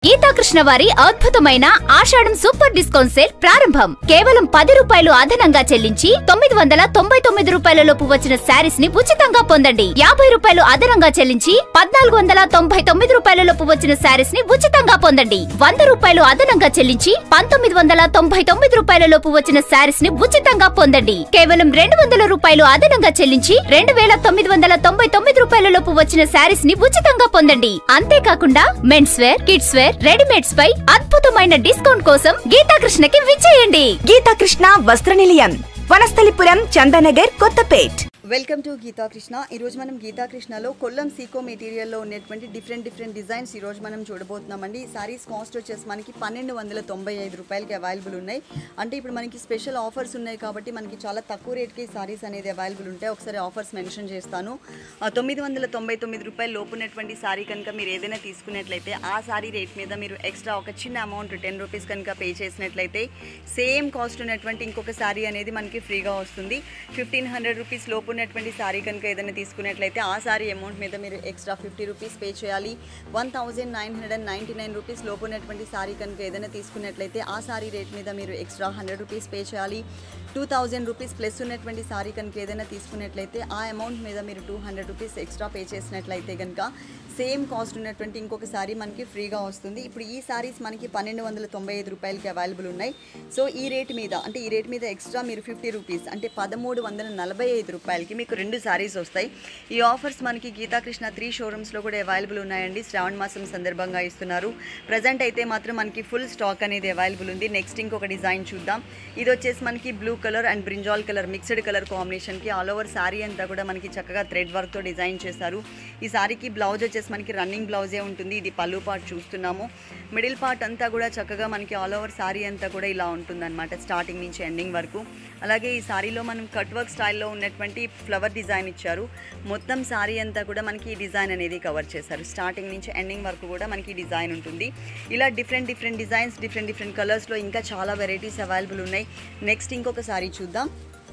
గీతాకృష్ణ వారి అద్భుతమైన ఆషాఢం super discount sale ప్రారంభం కేవలం పది రూపాయలు అదనంగా చెల్లించి తొమ్మిది వందల తొంభై తొమ్మిది రూపాయల లోపు వచ్చిన శారీస్ ని ఉచితంగా పొందండి యాభై రూపాయలు అదనంగా చెల్లించి పద్నాలుగు వందల తొంభై తొమ్మిది రూపాయల లోపు వచ్చిన శారీస్ ని ఉచితంగా పొందండి వంద రూపాయలు అదనంగా చెల్లించి పంతొమ్మిది వందల తొంభై తొమ్మిది రూపాయల లోపు వచ్చిన శారీస్ ని ఉచితంగా పొందండి కేవలం రెండు వందల రూపాయలు అదనంగా చెల్లించి రెండు వేల తొమ్మిది వందల తొంభై తొమ్మిది రూపాయల లోపు వచ్చిన శారీస్ ని ఉచితంగా పొందండి అంతేకాకుండా men's wear kids wear readymades పై అద్భుతమైన డిస్కౌంట్ కోసం గీతాకృష్ణకి విచ్చేయండి గీతాకృష్ణ వస్త్ర నిలయం వనస్థలిపురం చందనగర్ కొత్తపేట్ వెల్కమ్ టు గీతా కృష్ణ ఈరోజు మనం గీతా కృష్ణలో కొల్లం సీకో మెటీరియల్లో ఉన్నటువంటి డిఫరెంట్ డిఫరెంట్ డిజైన్స్ ఈరోజు మనం చూడబోతున్నామండి ఈ సారీస్ కాస్ట్ వచ్చేసి మనకి పన్నెండు వందల తొంభై ఐదు రూపాయలకి అవైలబుల్ ఉన్నాయి అంటే ఇప్పుడు మనకి స్పెషల్ ఆఫర్స్ ఉన్నాయి కాబట్టి మనకి చాలా తక్కువ రేట్కి సారీస్ అనేది అవైలబుల్ ఉంటాయి ఒకసారి ఆఫర్స్ మెన్షన్ చేస్తాను ఆ, తొమ్మిది వందల తొంభై తొమ్మిది రూపాయలు లోపు ఉన్నటువంటి సారీ కనుక మీరు ఏదైనా తీసుకున్నట్లయితే ఆ సారీ రేట్ మీద మీరు ఎక్స్ట్రా ఒక చిన్న అమౌంట్ టెన్ రూపీస్ కనుక పే చేసినట్లయితే సేమ్ కాస్ట్ ఉన్నటువంటి ఇంకొక సారీ అనేది మనకి ఫ్రీగా వస్తుంది ఫిఫ్టీన్ హండ్రెడ్ రూపీస్ లోపు ఉన్నటువంటి సారీ కనుక ఏదైనా తీసుకున్నట్లయితే ఆ సారీ అమౌంట్ మీద మీరు ఎక్స్ట్రా ఫిఫ్టీ రూపీస్ పే చేయాలి one thousand nine hundred and ninety nine rupees లోపు ఉన్నటువంటి సారీ కనుక ఏదైనా తీసుకున్నట్లయితే ఆ సారీ రేట్ మీద మీరు ఎక్స్ట్రా హండ్రెడ్ రూపీస్ పే చేయాలి టూ థౌజండ్ రూపీస్ ప్లస్ ఉన్నటువంటి సారీ కనుక ఏదైనా తీసుకున్నట్లయితే ఆ అమౌంట్ మీద మీరు two hundred rupees extra pay చేసినట్లయితే కనుక సేమ్ కాస్ట్ ఉన్నటువంటి ఇంకొక సారీ మనకి ఫ్రీగా వస్తుంది ఇప్పుడు ఈ సారీస్ మనకి పన్నెండు వందల తొంభై ఐదు రూపాయలకి అవైలబుల్ ఉన్నాయి సో ఈ రేట్ మీద అంటే ఈ రేట్ మీద ఎక్స్ట్రా మీరు ఫిఫ్టీ రూపీస్ అంటే పదమూడు వందల నలభై ఐదు రూపాయలకి మీకు రెండు సారీస్ వస్తాయి ఈ ఆఫర్స్ మనకి గీతాకృష్ణ త్రీ షోరూమ్స్లో కూడా అవైలబుల్ ఉన్నాయండి శ్రావణ మాసం సందర్భంగా ఇస్తున్నారు ప్రజెంట్ అయితే మాత్రం మనకి ఫుల్ స్టాక్ అనేది అవైలబుల్ ఉంది నెక్స్ట్ ఇంకొక డిజైన్ చూద్దాం ఇది వచ్చేసి మనకి blue colour and brinjal colour mixed colour కాంబినేషన్కి ఆల్ ఓవర్ శారీ అంతా కూడా మనకి చక్కగా థ్రెడ్ వర్క్తో డిజైన్ చేశారు ఈ శారీకి బ్లౌజ్ వచ్చేసి మనకి రన్నింగ్ బ్లౌజే ఉంటుంది ఇది పళ్ళు పార్ట్ చూస్తున్నాము మిడిల్ పార్ట్ అంతా కూడా చక్కగా మనకి ఆల్ ఓవర్ శారీ అంతా కూడా ఇలా ఉంటుందన్నమాట స్టార్టింగ్ నుంచి ఎండింగ్ వరకు అలాగే ఈ శారీలో మనం కట్ వర్క్ స్టైల్లో ఉన్నటువంటి ఫ్లవర్ డిజైన్ ఇచ్చారు మొత్తం శారీ అంతా కూడా మనకి ఈ డిజైన్ అనేది కవర్ చేశారు స్టార్టింగ్ నుంచి ఎండింగ్ వరకు కూడా మనకి ఈ డిజైన్ ఉంటుంది ఇలా different different designs different different కలర్స్లో ఇంకా చాలా వెరైటీస్ అవైలబుల్ ఉన్నాయి నెక్స్ట్ ఇంకొక శారీ చూద్దాం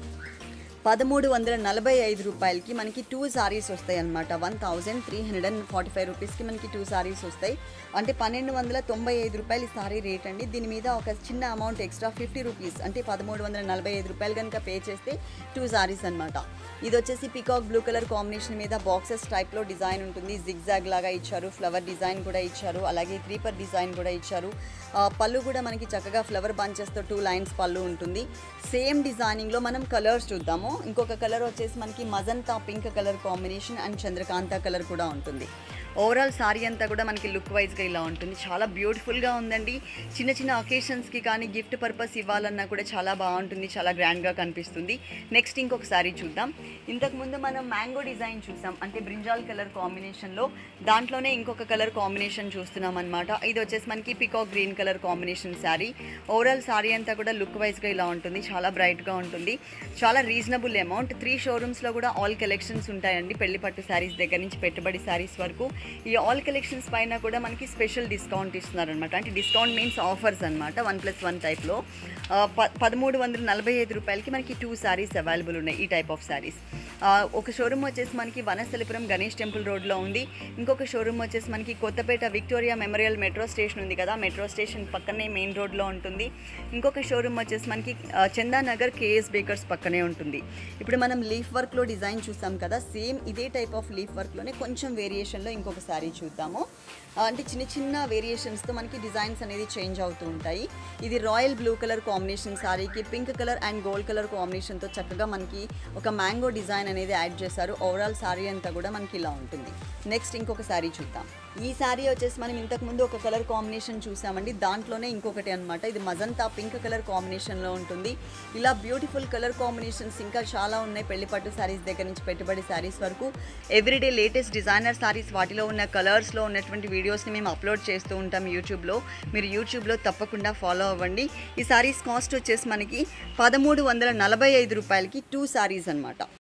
పదమూడు వందల నలభై ఐదు రూపాయలకి మనకి టూ సారీస్ వస్తాయి అనమాట one thousand three hundred and forty five రూపీస్కి మనకి టూ సారీస్ వస్తాయి అంటే పన్నెండు వందల తొంభై ఐదు రూపాయలు ఈ సారీ రేట్ అండి దీని మీద ఒక చిన్న అమౌంట్ ఎక్స్ట్రా ఫిఫ్టీ రూపీస్ అంటే పదమూడు వందల నలభై ఐదు రూపాయలు కనుక పే చేస్తే టూ సారీస్ అనమాట ఇది వచ్చేసి పికాక్ బ్లూ కలర్ కాంబినేషన్ మీద బాక్సెస్ టైప్లో డిజైన్ ఉంటుంది జిగ్జాగ్ లాగా ఇచ్చారు ఫ్లవర్ డిజైన్ కూడా ఇచ్చారు అలాగే క్రీపర్ డిజైన్ కూడా ఇచ్చారు ఆ, పళ్ళు కూడా మనకి చక్కగా ఫ్లవర్ బంచెస్తో టూ లైన్స్ పళ్ళు ఉంటుంది సేమ్ డిజైనింగ్లో మనం కలర్స్ చూద్దాము ఇంకొక కలర్ వచ్చేసి మనకి magenta pink colour combination and చంద్రకాంత కలర్ కూడా ఉంటుంది ఓవరాల్ సారీ అంతా కూడా మనకి లుక్ వైజ్గా ఇలా ఉంటుంది చాలా బ్యూటిఫుల్గా ఉందండి చిన్న చిన్న ఒకేషన్స్కి కానీ గిఫ్ట్ పర్పస్ ఇవ్వాలన్నా కూడా చాలా బాగుంటుంది చాలా గ్రాండ్గా కనిపిస్తుంది నెక్స్ట్ ఇంకొక సారీ చూద్దాం ఇంతకుముందు మనం మ్యాంగో డిజైన్ చూసాం అంటే బ్రింజాల్ కలర్ కాంబినేషన్లో దాంట్లోనే ఇంకొక కలర్ కాంబినేషన్ చూస్తున్నాం అనమాట ఇది వచ్చేసి మనకి peacock green colour combination sari overall sari అంతా కూడా లుక్ వైజ్గా ఇలా ఉంటుంది చాలా బ్రైట్గా ఉంటుంది చాలా రీజనబుల్ అమౌంట్ త్రీ షోరూమ్స్లో కూడా ఆల్ కలెక్షన్స్ ఉంటాయండి పెళ్లి పట్టు శారీస్ దగ్గర నుంచి పెట్టుబడి శారీస్ వరకు ఈ ఆల్ కలెక్షన్స్ పైన కూడా మనకి స్పెషల్ డిస్కౌంట్ ఇస్తున్నారు అనమాట అంటే డిస్కౌంట్ మీన్స్ ఆఫర్స్ అనమాట వన్ ప్లస్ వన్ టైప్లో ప పదమూడు వందల నలభై ఐదు రూపాయలకి మనకి టూ శారీస్ అవైలబుల్ ఉన్నాయి ఈ టైప్ ఆఫ్ శారీస్ ఒక షోరూమ్ వచ్చేసి మనకి వనస్థలిపురం గణేష్ టెంపుల్ రోడ్లో ఉంది ఇంకొక షోరూమ్ వచ్చేసి మనకి Kothapet Victoria Memorial metro station ఉంది కదా మెట్రో స్టేషన్ పక్కనే మెయిన్ రోడ్లో ఉంటుంది ఇంకొక షోరూమ్ వచ్చేసి మనకి ఆ, చందానగర్ కేఎస్ బేకర్స్ పక్కనే ఉంటుంది ఇప్పుడు మనం లీఫ్ వర్క్లో డిజైన్ చూసాం కదా సేమ్ ఇదే టైప్ ఆఫ్ లీఫ్ వర్క్లోనే కొంచెం వేరియేషన్లో ఇంకొక శారీ చూద్దాము ఆ, అంటే చిన్న చిన్న వేరియేషన్స్తో మనకి డిజైన్స్ అనేది చేంజ్ అవుతూ ఉంటాయి ఇది రాయల్ బ్లూ కలర్ కాంబినేషన్ శారీకి pink colour and gold colour కాంబినేషన్తో చక్కగా మనకి ఒక మ్యాంగో డిజైన్ అనేది యాడ్ చేశారు ఓవరాల్ శారీ అంతా కూడా మనకి ఇలా ఉంటుంది నెక్స్ట్ ఇంకొక శారీ చూద్దాం ఈ శారీ వచ్చేసి మనం ఇంతకుముందు ఒక కలర్ కాంబినేషన్ చూసామండి దాంట్లోనే ఇంకొకటి అనమాట ఇది మజంతా పింక్ కలర్ కాంబినేషన్లో ఉంటుంది ఇలా బ్యూటిఫుల్ కలర్ కాంబినేషన్స్ ఇంకా చాలా ఉన్నాయి పెళ్లి పట్టు శారీస్ దగ్గర నుంచి పెట్టుబడి శారీస్ వరకు ఎవ్రీడే లేటెస్ట్ డిజైనర్ శారీస్ వాటిలో ఉన్న కలర్స్లో ఉన్నటువంటి వీడియోస్ని మేము అప్లోడ్ చేస్తూ ఉంటాం యూట్యూబ్లో మీరు యూట్యూబ్లో తప్పకుండా ఫాలో అవ్వండి ఈ శారీస్ కాస్ట్ వచ్చేసి మనకి పదమూడు వందల నలభై ఐదు రూపాయలకి టూ శారీస్ అనమాట